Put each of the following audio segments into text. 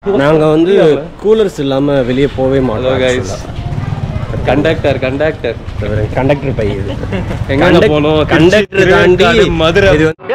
நாங்க வந்து கூலர்ஸ் இல்லாம வெளியே போவே ஹலோ கைஸ் மாட்டோம் கண்டக்டர் கண்டக்டர் கண்டக்டர் பை இது எங்க போனோம் கண்டக்டர் தாண்டி மதுரை இது வந்து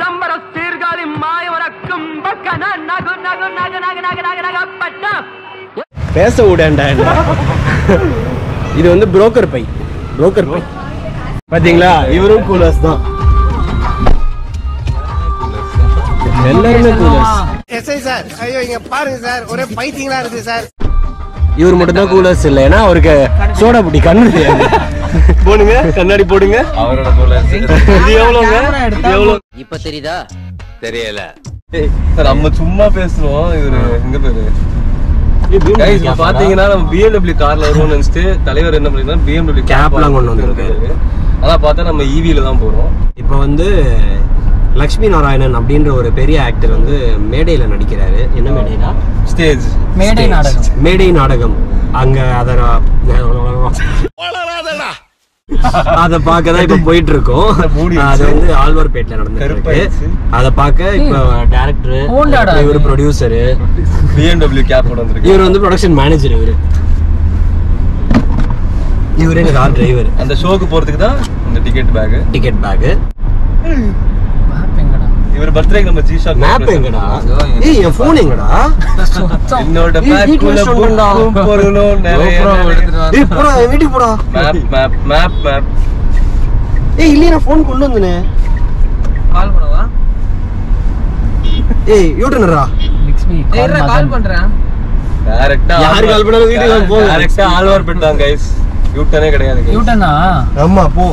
பேச விடேன்டா என்ன. இது வந்து புரோக்கர் பை புரோக்கர் பை பாத்தீங்களா இவரும் கூலர்ஸ் தான் எல்லாருமே கூலர்ஸ் எஸ்ஐ சார் ஐயோ இங்க பாருங்க சார் ஒரே பைத்தியங்களா இருக்கு சார் இவர் மட்டும் தான் கூலர்ஸ் இல்லை ஏன்னா அவருக்கு சோடா புட்டி கண்ணு தெரியாது போடுங்க கண்ணாடி போடுங்க அவரோட போல இது எவ்வளோங்க இது எவ்வளோ இப்ப தெரியுதா தெரியல ஏய், நம்ம சும்மா பேசுறோம் இவரு எங்க பேரு Guys, இப்ப பாத்தீங்கன்னா நம்ம BMW கார்ல வருவோம்னு நினைச்சிட்டு தலைவர் என்ன பண்ணிருந்தா BMW Cap லாம் கொண்டு வந்திருக்காரு. அதான் பார்த்தா நம்ம ஈவில தான் போறோம் இப்போ வந்து லக்ஷ்மி நாராயணன் அப்படின்ற ஒரு பெரிய ஆக்டர் வந்து மேடையில நடிக்கிறாரு என்ன மேடைடா ஸ்டேஜ் மேடை நாடகம் மேடை நாடகம் அங்க அத அத பார்க்க தான் இப்ப போயிட்டு இருக்கோம் மூடிடுச்சு. அது வந்து ஆழ்வார்பேட்ல நடந்துட்டு கருப்பாயிடுச்சு. இருக்கு அத பார்க்க இப்ப டேரக்டர் ஓண்டாடா இவர் ப்ரொடியூசர் BMW கேப் போட வந்திருக்கு இவர் வந்து ப்ரொடக்ஷன் மேனேஜர் இவரு இவரு எங்க கார் டிரைவர் அந்த ஷோக்கு போறதுக்கு தான் இந்த ticket back ticket back Map எங்கடா? இவர் பர்த்டேக்கு நம்ம ஜி ஷாக் மேப் எங்கடா ஏய் என் போன் எங்கடா சுத்தம். என்னோட ஏய், பேக் வீட்டுல குள்ள வச்சுட்டு வந்தா. புக்கும் பொருளும் நிறைய ஏய் போடா என் வீட்டுக்கு போடா மேப் மேப் மேப் மேப் ஏய் இல்லையே நான் ஃபோன் கொண்டு வந்தனே கால் பண்ணவா ஏய் யூட்டனரா Bixby, call ஏய் கால் மதன். பண்றேன் டைரக்டா யாரு call பண்ணாலும் வீட்டுக்கு தான் போங்க. டைரக்டா ஆழ்வார்பேட் தான் கைஸ் யூட்டனே கிடையாது guys. யூட்டனா? ஆமா போ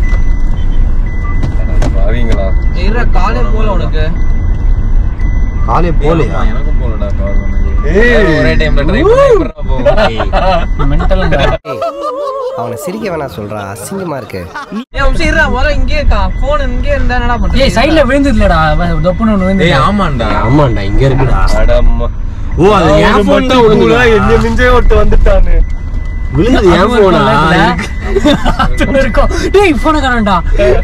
பாவீங்களா ஏய் காலே போல உனக்கு காலே போலையா எனக்கும் போலடா கால் ஒரே டைம்ல ட்ரை பண்ணி mental ங்க. அவனை சிரிக்க வேணாம் சொல்றா அசிங்கமா இருக்கு ஏய் அம்சம் இருடா முதல்ல இங்கே இருக்கா போன் இங்கே இருந்தா என்னடா பண்ற ஏய் சைடுல விழுந்துதுலடா அவன் தொப்புன்னு ஒண்ணு விழுந்துது. ஆமாண்டா ஆமாண்டா இங்க இருக்குடா அடம்மா ஓ அது என் போன் தான் விழுந்துடா என்ன மிஞ்சே ஒருத்த வந்துட்டானு விழுந்தது என் அதுவும் போனா இருக்கும்ல, அதுவும் இருக்கும். டேய் போன காணோம்டா.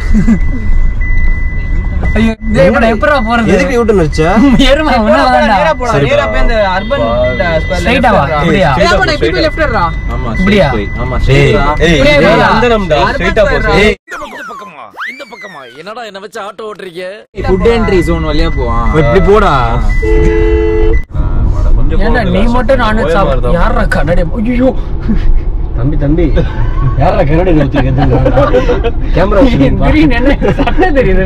ஐயோ, டேய், இப்ப நான் எப்படிடா போறது? எதுக்கு யூட்டன் வச்ச எருமை, உன்னாலதான்டா. நேரா போடா சரிப்பா. நேரா போய் இந்த அர்பன் Straight ஆவா? இப்படியா? ஏய் பண்ண இப்படி லெஃப்ட் ரா இப்படியா? டேய் ஏய் இப்படியே இது போடா. வந்தனம்டா ஸ்ட்ரைட்டா போ ஏய் என்னடா என்ன வச்சு ஆட்டோ ஓட்டுறீங்க ஃபுட் என்ட்ரி ஜோன் வழியா போவான் இப்படி போடா ஏன்டா நீ மட்டும் நான்வெஜ் சாப்பிடு யாரா கண்ணாடி ஐயோ தம்பி தம்பி யாரா கரடி நிறுத்திருக்கிறது கேமரா திடீர்னு என்ன சட்டை தெரியுது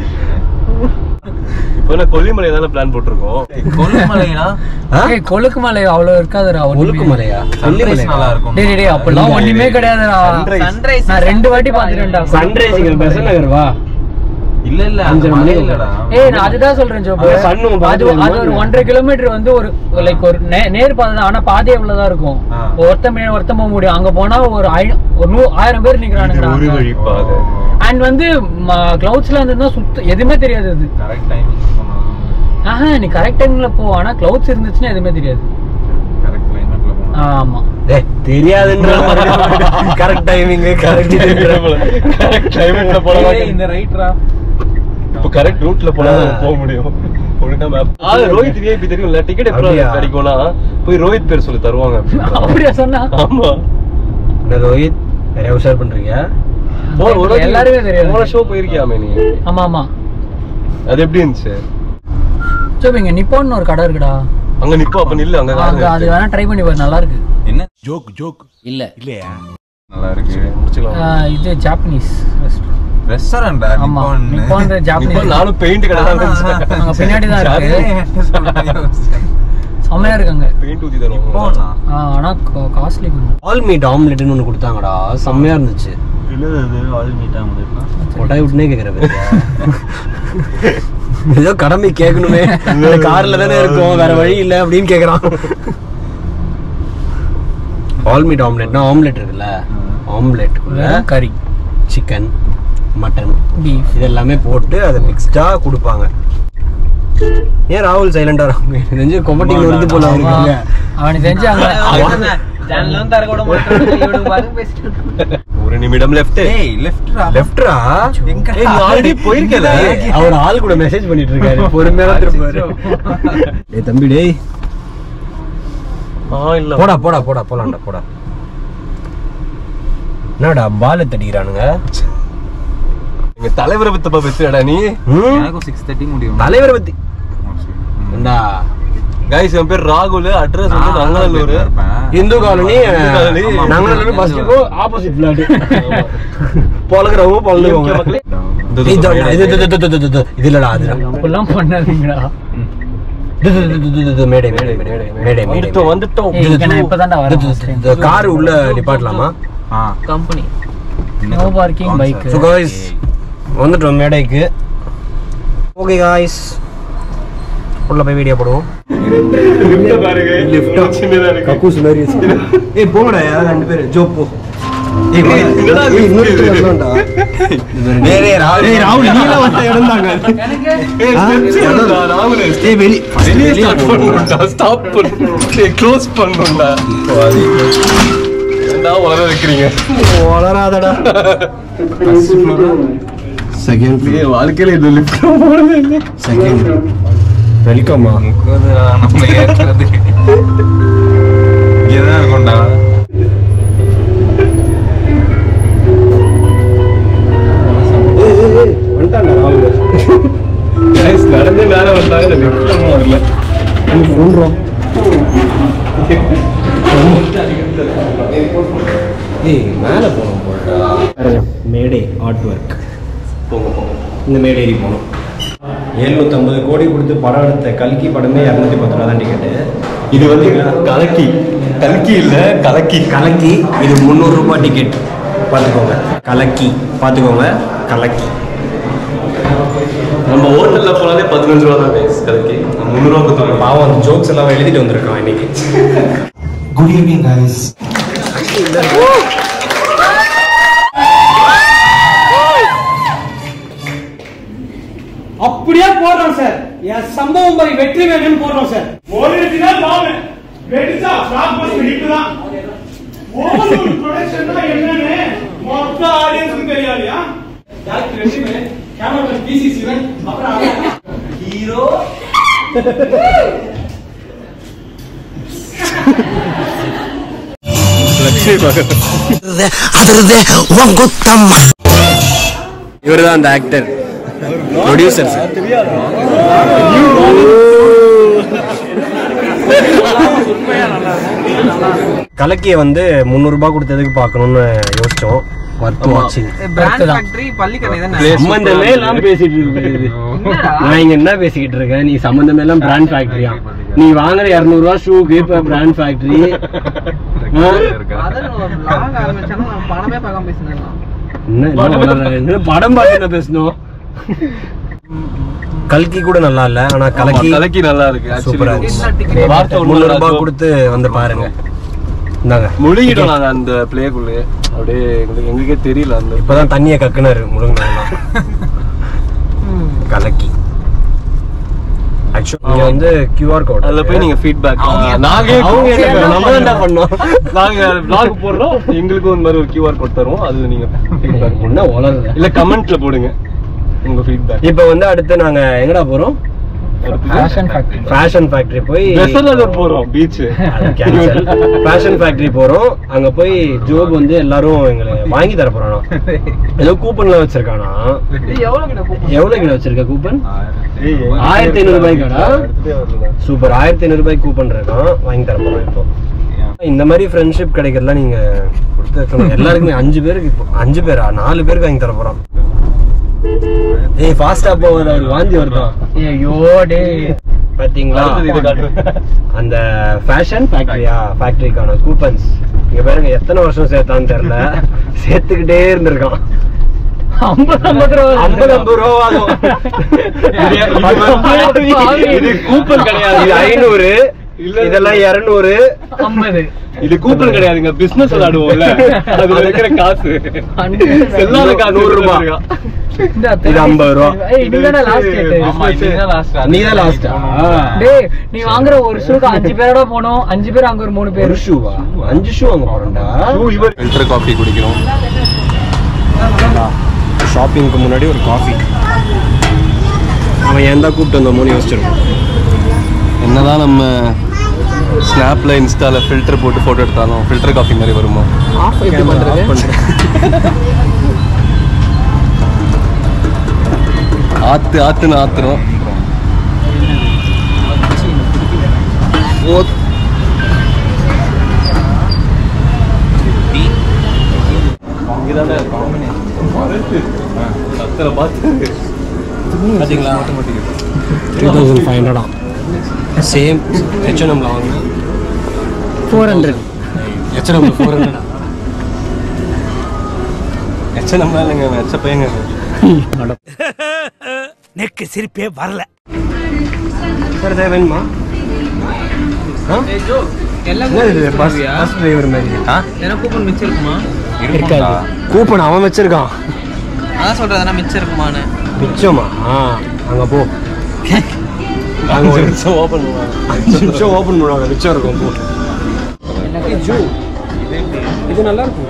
இப்போ என்ன கொல்லிமலை தானே பிளான் போட்டிருக்கோம் கொல்லிமலைனா ஏய் கொழுக்கு மலை அவ்வளவு இருக்காதுடா ஒண்ணுமே. ஒழுக்கு மலையா கொல்லிமலை இருக்கும் டேய் டேய், டேய் அப்பெல்லாம் ஒண்ணுமே கிடையாதுடா சன்ரைஸ் நான் ரெண்டு வாட்டி பாத்துட்டேன்டா சன்ரைஸ் இங்க பெசன் நகர் வா இல்ல இல்ல அஞ்சரை மணி இல்லடா ஏய் நான் அதுதான் சொல்றேன் ஜோபு அது sun உம் அது பார்த்து அது ஒரு ஒன்றரை கிலோமீட்டர் வந்து ஒரு லைக் ஒரு நே- நேர் பாதை தான் ஆனா பாதை எவ்வளவுதான் இருக்கும் ஒருத்தன் பின்னாடி ஒருத்தன் போக முடியும் அங்க போனா ஒரு ஐ- ஒரு நூ ஆயிரம் பேர் ஒரு நிக்கிறானுங்க வழி பாதை அண்ட் வந்து கிளவுட்ஸ்ல இருந்ததுன்னா சுத்த எதுவுமே தெரியாது அது கரெக்ட் டைம் ஆஹா நீ கரெக்ட் டைம்ல போ ஆனா கிளவுட்ஸ் இருந்துச்சுன்னா எதுவுமே தெரியாது கரெக்ட் கிளைமேட்ல போனா ஆமா டேய் தெரியாதுன்ற கரெக்ட் டைமிங் கரெக்ட் கரெக்ட் டைம்ல போனா இந்த ரைட்ரா இப்போ கரெக்ட் ரூட்ல போனா தான் போக முடியும் ஒழுங்கா மேப் ஆ ரோஹித் விஐபி தெரியும்ல டிக்கெட் எப்படி அப்படியா? கிடைக்கும்னா போய் ரோஹித் பேர் சொல்லி தருவாங்க அப்படியா சொன்னா ஆமா என்ன ரோஹித் நிறைய உஷார் பண்றீங்க போ ஒரு வாட்டி எல்லாருமே தெரியாது. போன ஷோ போயிருக்கியாமே நீ ஆமா ஆமா அது எப்படி இருந்துச்சு சோ இங்க நிப்பான்னு ஒரு கடை இருக்குடா அங்க நிப்போ அப்ப நில்லு அங்க அங்க அது வேணா ட்ரை பண்ணி பாரு நல்லா இருக்கு இல்ல நல்லா இருக்கு முடிச்சுக்கலாம் ஆஹ் இது ஜாப்பனீஸ் restaurant. ரெஸ்டாரண்டா ஆமா நிப்பான் இப்போ ஜாப்பனீஸ் நானும் பெயிண்ட் கடை தான் அங்க பின்னாடி தான் இருக்கு செம்மையா இருக்காங்க பெயிண்ட் ஊத்தி தருவோம் ஆஹ் ஆனா காஸ்ட்லி கொஞ்சம் ஆல் மீட் ஆம்லெட்னு ஒன்று கொடுத்தாங்கடா செம்மையா இருந்துச்சு கொட்டாய் விட்டுனே கேட்குற ஏதோ கடமை கேட்கணுமே இந்த கார்ல தானே இருக்கும் வேற வழி இல்லை அப்படின்னு கேட்குறான் ஆல் மீட் ஆம்லெட்னா ஆம்லெட் இருக்குல்ல ஆம்லெட்டுக்குள்ள கறி சிக்கன் மட்டன் பீஃப் இது எல்லாமே போட்டு அதை மிக்ஸ்டா கொடுப்பாங்க ஏன் ராகுல் சைலண்டா இருக்கும் தெரிஞ்சு கொமட்டிங் வருது போல இருக்காங்க அவனுக்கு தெரிஞ்சு அங்க ஜன்னலும் தர கூட மாட்டேன் பேசிட்டு ஒரு நிமிடம் லெஃப்ட் ஏய் லெஃப்ட்ரா லெஃப்ட்ரா ஏய், நீ already போயிருக்கல? அவர் ஆள் கூட மெசேஜ் பண்ணிட்டு இருக்காரு பொறுமையா திருப்பாரு டேய் தம்பி டேய் ஆ இல்ல போடா போடா போடா போலாம்டா போடா என்னடா பால தடிக்கிறானுங்க எங்க தலைவரை பத்தப்பா பேசுறடா நீ ம்? எனக்கும் சிக்ஸ் தேர்ட்டி முடியும் தலைவரை பத்தி ஏண்டா கைஸ் என் பேர் ராகுல் அட்ரஸ் வந்து நங்கநல்லூர் இந்து காலனி இந்து காலனி. நாங்கள் பஸ் டிப்போ ஆப்போசிட் பிளாட் பொழகிறவங்க பொழந்துக்கோங்க இது இது இது இது இது இது இது இது இல்லடா அது அப்படிலாம் பண்ணாதீங்கடா இது இது இது இது இது மேடை மேடை மேடை மேடை மேடை வந்துட்டோம் வந்துட்டோம் ஏய், இங்க நான் இப்பதான்டா வரேன் இந்த கார் உள்ள நிப்பாட்டலாமா ஆ company no parking bike so guys வந்துட்டோம் மேடைக்கு ஓகே காய்ஸ் உள்ள போய் வீடியோ போடுவோம் கக்கூஸ் மாதிரி ஏய் போங்கடா யாராவது ரெண்டு பேர் ஜோ போ ஏய், வா. என்னடா ஏய், lift இன்னொரு இது? பேர் வரலாம்டா. டேய், டேய், ராகுல். ஏய், ராகுல், நீலாம் வந்த இடம்தாங்க. ஏய், வெளி- வெளிய போ. ஸ்டாப் பண்ணு க்ளோஸ் பண்ணுடா என்ன வளர வைக்கிறீங்க வளராதடா. Second floor. ஏய் வாழ்க்கையில இது லிஃப்ட் போனதே இல்லை Second. வெல்கம்மா நம்ம ஏற்றது இங்கதான் இருக்கும்டா வந்துட்டாங்க ராகுல் கைஸ் நடந்து மேல வந்தாங்க லிஃப்ட்ல வரல சொல்றோம் ஏய் மேலே போகணும் போடா மேடை ஆர்ட் ஒர்க் போங்க போங்க இந்த மேடை ஏறி போகணும் எழுநூத்தம்பது கோடி கொடுத்து படம் எடுத்த கல்கி படமே இரநூத்தி பத்து ரூபா தான் டிக்கெட்டு இது வந்து கலக்கி கல்கி இல்ல கலக்கி கலக்கி இது முந்நூறு ரூபாய் டிக்கெட் பார்த்துக்கோங்க கலக்கி பார்த்துக்கோங்க கலக்கி நம்ம ஹோட்டல்ல போனாலே பதினஞ்சு ரூபா தான் கைஸ் கலக்கி முந்நூறு ரூபா கொடுத்தாங்க பாவம் அந்த ஜோக்ஸ் எல்லாம் எழுதிட்டு வந்திருக்கான் இன்னைக்கு Good evening, guys. அப்படியே போடுறோம் சார் என் சம்பவம் பை வெற்றி வேணும்னு போடுறோம் சார் ஒரு வெற்றினா பாவம் வெடிச்சா பிளாக் பஸ் ஹிட் தான் ஒரு ப்ரொடக்ஷன்னா என்னன்னு மொத்த ஆடியன்ஸ்க்கு தெரியாதியா டேரக்டர் ரெண்டுமே கேமராமேன் பிசி சிவன் அப்புறம் ஹீரோ இவர் தான் அந்த ஆக்டர் ப்ரொடியூசர் சார் கலக்கிய வந்து முந்நூறு ரூபாய் கொடுத்ததுக்கு பார்க்கணும்னு யோசிச்சோம் ஒர்த் வாட்சிங் பிராண்ட் ஃபேக்டரி பள்ளிக்கடை தானே சம்பந்தமே எல்லாம் பேசிட்டு இருக்கு நான் இங்க என்ன பேசிக்கிட்டு இருக்கேன் நீ சம்பந்தமே எல்லாம் பிராண்ட் ஃபேக்டரியா நீ வாங்குற இருநூறு ரூபா ஷூக்கு இப்ப பிராண்ட் ஃபேக்டரி அதான் ஒரு vlog ஆரம்பிச்சாலும் நான் படமே பார்க்காம பேசினேன் என்ன என்ன வளர்ற? என்ன படம் பார்த்து என்ன பேசணும் கல்கி கூட நல்லா இல்ல ஆனா கலக்கி கலக்கி நல்லா இருக்கு சூப்பரா actually. இருக்கு வார்த்தை முந்நூறு உண்மைதான். ரூபாய் கொடுத்து வந்து பாருங்க இந்தாங்க முழுகிட்டோம் நாங்க அந்த பிளேக்குள்ளே அப்படியே எங்களுக்கு எங்களுக்கே தெரியல அந்த இப்பதான் தண்ணியை கக்குனாரு முழுங்கினா கலக்கி ஆக்சுவலி இங்க வந்து கியூஆர் கோட் அதுல போய் நீங்க ஃபீட்பேக் நாங்க அவங்க என்ன நம்ம என்ன பண்ணோம் நாங்க vlog போடுறோம் எங்களுக்கும் இந்த மாதிரி ஒரு கியூஆர் கோட் தருவோம் அது நீங்க ஃபீட்பேக் என்ன வளருது இல்ல கமெண்ட்ல போடுங்க உங்க ஃபீட்பேக் இப்போ வந்து அடுத்து நாங்க எங்கடா போறோம் ஃபேஷன் ஃபேக்டரி ஃபேஷன் ஃபேக்டரி போய் வெசலர் போறோம் பீச் ஃபேஷன் ஃபேக்டரி போறோம் அங்க போய் ஜோப் வந்து எல்லாரும் எங்களை வாங்கி தர போறானா ஏதோ கூப்பன்ல வச்சிருக்கானா எவ்வளவு கிட்ட கூப்பிட்டு எவ்வளவு கிட்ட வச்சிருக்க கூப்பன் ஆயிரத்தி ஐநூறு ரூபாய்க்காடா சூப்பர் ஆயிரத்தி ஐநூறு ரூபாய்க்கு கூப்பன் இருக்கான் வாங்கி தர போறோம் இப்போ இந்த மாதிரி ஃப்ரெண்ட்ஷிப் கிடைக்கிறதுலாம் நீங்க கொடுத்து வைக்கணும் எல்லாருக்குமே அஞ்சு பேருக்கு இப்போ அஞ்சு பேரா நாலு பேருக்கு வாங்கி தர போறோம் ஏய் ஃபாஸ்டா போவார் அவர் வாந்தி வருதான் ஐயோ டேய் பாத்தீங்களா இது காட்டு அந்த ஃபேஷன் ஃபேக்டரியா ஃபேக்டரிக்கான கூப்பன்ஸ் இங்க பாருங்க எத்தனை வருஷம் சேர்த்தான்னு தெரியல சேர்த்துக்கிட்டே இருந்திருக்கான் ஐம்பது ஐம்பது ரூபா ஐம்பது ஐம்பது ரூபா ஆகும் இது கூப்பன் கிடையாது இது ஐநூறு இதெல்லாம் இருநூறு ஐம்பது இது கூப்பன் கிடையாதுங்க பிசினஸ் விளையாடுவோம்ல அதுல இருக்கிற காசு செல்லாத காசு நூறு ரூபாய். இந்த இது ஐம்பது ரூபா. ஏய் இதுதானே லாஸ்ட் டேட் ஆமா இதுதான் லாஸ்ட் நீ தான் லாஸ்டா டேய் நீ வாங்குற ஒரு ஷூக்கு அஞ்சு பேரோட போனோம் அஞ்சு பேர் அங்க ஒரு மூணு பேர் ஒரு ஷூவா அஞ்சு ஷூ அங்க போறேன்டா ஃபில்டர் காஃபி குடிக்கிறோம் ஷாப்பிங்க்கு முன்னாடி ஒரு காஃபி அவன் ஏன் தான் கூப்பிட்டு வந்தோமோன்னு யோசிச்சிருக்கோம் என்னதான் நம்ம ஸ்னாப் ஸ்னாப்ல இன்ஸ்டால ஃபில்டர் போட்டு போட்டோ எடுத்தாலும் ஃபில்டர் காப்பி மாதிரி வருமா ஆஃப் எப்படி பண்றது ஆத்து ஆத்துன்னு ஆத்துறோம் ஓ இங்கதானே இருக்கோம். கத்தரை பார்த்து பார்த்தீங்களா த்ரீ தௌசண்ட் ஃபைவ் ஹண்ட்ரடா சேம் ஹெச்என்எம்ல வாங்கினா ஃபோர் ஹண்ட்ரட் ஹெச்என்எம்ல ஃபோர் ஹண்ட்ரடா எச்சனம்லாம் இல்லைங்க எச்ச பையங்க நெக்கு சிரிப்பே வரல சார் இதை வேணுமா ஆ? எல்லாம் என்ன இது பஸ் பஸ் டிரைவர் மாதிரி எனக்கு கூப்பன் மிச்சம் இருக்குமா இருக்காது கூப்பன் அவன் வச்சிருக்கான் அதான் சொல்றதுனா மிச்சம் இருக்குமான்னு மிச்சமா ஆ அங்க போ அங்க ஒரு நிமிஷம் ஓப்பன் பண்ணுவாங்க அஞ்சு நிமிஷம் ஓபன் பண்ணுவாங்க மிச்சம் இருக்கும் போ இது நல்லா இருக்கும்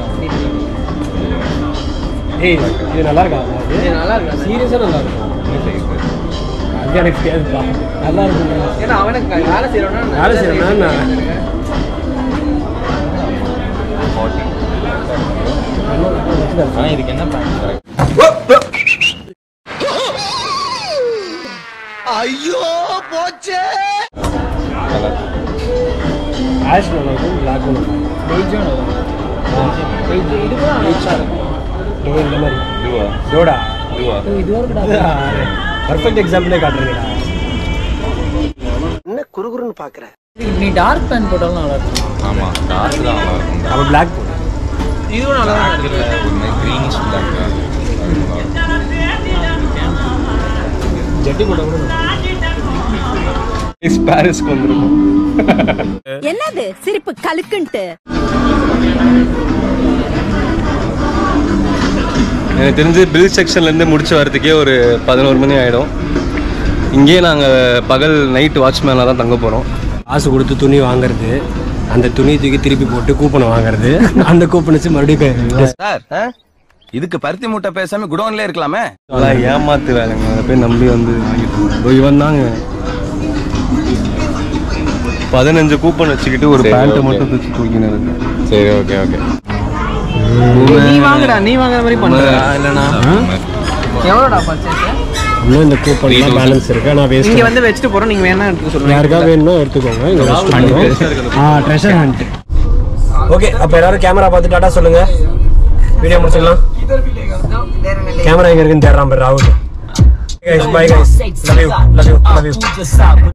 ஏய் இது நல்லா இருக்கா இது நல்லா இருக்கு சீரியஸா நல்லா இருக்கும் அது எனக்கு தெரியாதுப்பா நல்லா இருக்கும் ஏன்னா அவனுக்கு வேலை செய்யறோம்னா வேலை செய்யறேன்னா இதுக்கு என்ன பண்ண ஆஷ் நல்லா இருக்கும் பிளாக் நல்லா இருக்கும் இது கூட நல்லா இருக்கும் இதோ இந்த மாதிரி இதுவா டோடா இதுவா இது ஒரு பர்ஃபெக்ட் எக்ஸாம்பிளே காட்டுறீங்கடா என்ன குறுகுறுன்னு பாக்குற நீ டார்க் பேண்ட் போட்டாலும் நல்லா இருக்கும் ஆமா டார்க் தான் நல்லா இருக்கும் அப்போ பிளாக் போடு இதுவும் நல்லா தான் Black இல்ல, ஒரு மாதிரி greenish black தான். அது நல்லா இருக்கும். ஜட்டி போட கூட நல்லா இருக்கும். பாரிஸ்க்கு வந்திருக்கோம் என்னது சிரிப்பு கலுக்குன்ட்டு எனக்கு தெரிஞ்சு பில் செக்ஷன்லேருந்து முடிச்சு வரதுக்கே ஒரு பதினோரு மணி ஆகிடும் இங்கேயே நாங்கள் பகல் நைட் வாட்ச்மேனாக தான் தங்க போகிறோம் காசு கொடுத்து துணி வாங்குறது அந்த துணி தூக்கி திருப்பி போட்டு கூப்பனை வாங்குறது அந்த கூப்பன் வச்சு மறுபடியும் சார் இதுக்கு பருத்தி மூட்டை பேசாம குடோன்ல இருக்கலாமே அதெல்லாம் ஏமாத்து வேலைங்க அதை போய் நம்பி வந்து வாங்கிட்டு வந்தோம். இதோ இவன் தாங்க பதினஞ்சு கூப்பன் வச்சுக்கிட்டு ஒரு சரி, பேண்ட்டை okay. மட்டும் தச்சு தூக்கினது சரி ஓகே ஓகே நீ வாங்குடா நீ வாங்குற மாதிரி பண்ற இல்லைண்ணா எவ்வளோடா பர்ச்சேஸ் இன்னும் இந்த கூப்பன்லாம் பேலன்ஸ் இருக்கு நான் இங்க வேஸ்ட் வந்து வச்சுட்டு போறோம் நீங்க வேணா எடுத்துக்க சொல்லுங்க யாருக்கா வேணும்னா எடுத்துக்கோங்க இங்க வச்சுட்டு ஆ ட்ரெஷர் ஹண்ட் ஓகே அப்ப எல்லாரும் கேமரா பார்த்து டாடா சொல்லுங்க வீடியோ முடிச்சிடலாம் கேமரா எங்க இருக்குன்னு தேடுறான் பாரு ராகுல் guys bye guys love you love you love you